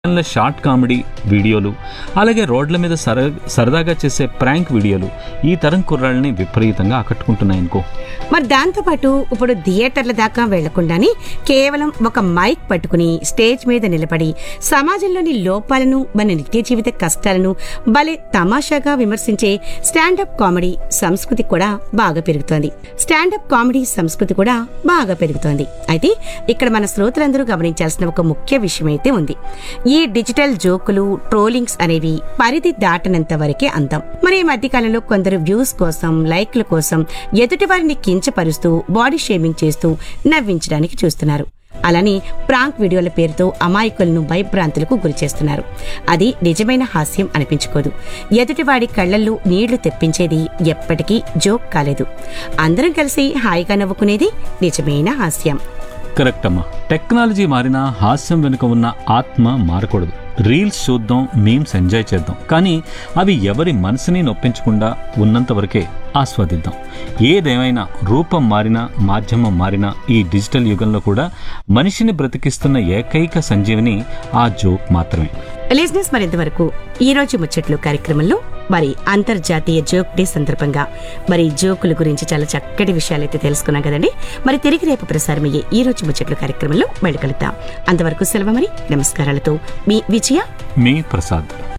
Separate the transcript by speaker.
Speaker 1: ఛానళ్ళ short comedy వీడియోలు అలాగే రోడ్ల మీద సర సరదాగా చేసే ప్రాంక్ వీడియోలు ఈ తరం కుర్రాళ్ళని విపరీతంగా ఆకట్టుకుంటున్నాయనుకో
Speaker 2: మరి దాంతోపాటు ఇప్పుడు థియేటర్ల దాకా వెళ్లకుండానే కేవలం ఒక మైక్ పట్టుకుని స్టేజ్ మీద నిలబడి సమాజంలోని లోపాలను మన నిత్య జీవిత కష్టాలను భలే తమాషాగా విమర్శించే స్టాండప్ కామెడీ సంస్కృతి కూడా బాగా పెరుగుతోంది స్టాండప్ కామెడీ సంస్కృతి కూడా బాగా పెరుగుతోంది అయితే ఇక్కడ మన శ్రోతలందరూ గమనించాల్సిన ఒక ముఖ్య విషయం అయితే ఉంది ఈ డిజిటల్ జోకులు ట్రోలింగ్స్ అనేవి పరిధి దాటనంత వరకే అందం మరి ఈ మధ్యకాలంలో కొందరు వ్యూస్ కోసం లైక్ల కోసం ఎదుటి వారిని కించపరుస్తూ బాడీ షేమింగ్ చేస్తూ నవ్వించడానికి చూస్తున్నారు అలానే ప్రాంక్ వీడియోల పేరుతో అమాయకులను భయభ్రాంతులకు గురి చేస్తున్నారు అది నిజమైన హాస్యం అనిపించుకోదు ఎదుటివాడి కళ్లల్లో నీళ్లు తెప్పించేది ఎప్పటికీ జోక్ కాలేదు అందరం కలిసి హాయిగా నవ్వుకునేది నిజమైన హాస్యం
Speaker 1: కరెక్ట్ అమ్మా టెక్నాలజీ మారినా హాస్యం వెనుక ఉన్న ఆత్మ మారకూడదు రీల్స్ చూద్దాం మీమ్స్ ఎంజాయ్ చేద్దాం కానీ అవి ఎవరి మనసుని నొప్పించకుండా ఉన్నంత వరకే ఆస్వాదిద్దాం ఏదేమైనా రూపం మారినా మాధ్యమం మారినా ఈ డిజిటల్ యుగంలో కూడా మనిషిని బ్రతికిస్తున్న ఏకైక సంజీవిని ఆ జోక్ మాత్రమే
Speaker 2: లిజినెస్ మరింతవరకు ఈ రోజు ముచ్చట్లు కార్యక్రమంలో మరి అంతర్జాతీయ జోక్ డే సందర్భంగా మరి జోకుల గురించి చాలా చక్కటి విషయాలైతే తెలుసుకున్నాం కదండి మరి తిరిగి రేపు ప్రసారమయ్యే ఈ రోజు ముచ్చట్లు కార్యక్రమంలో మళ్ళీ కలుద్దాం అంతవరకు సెలవు మరి నమస్కారాలతో మీ విజయ
Speaker 1: మీ ప్రసాద్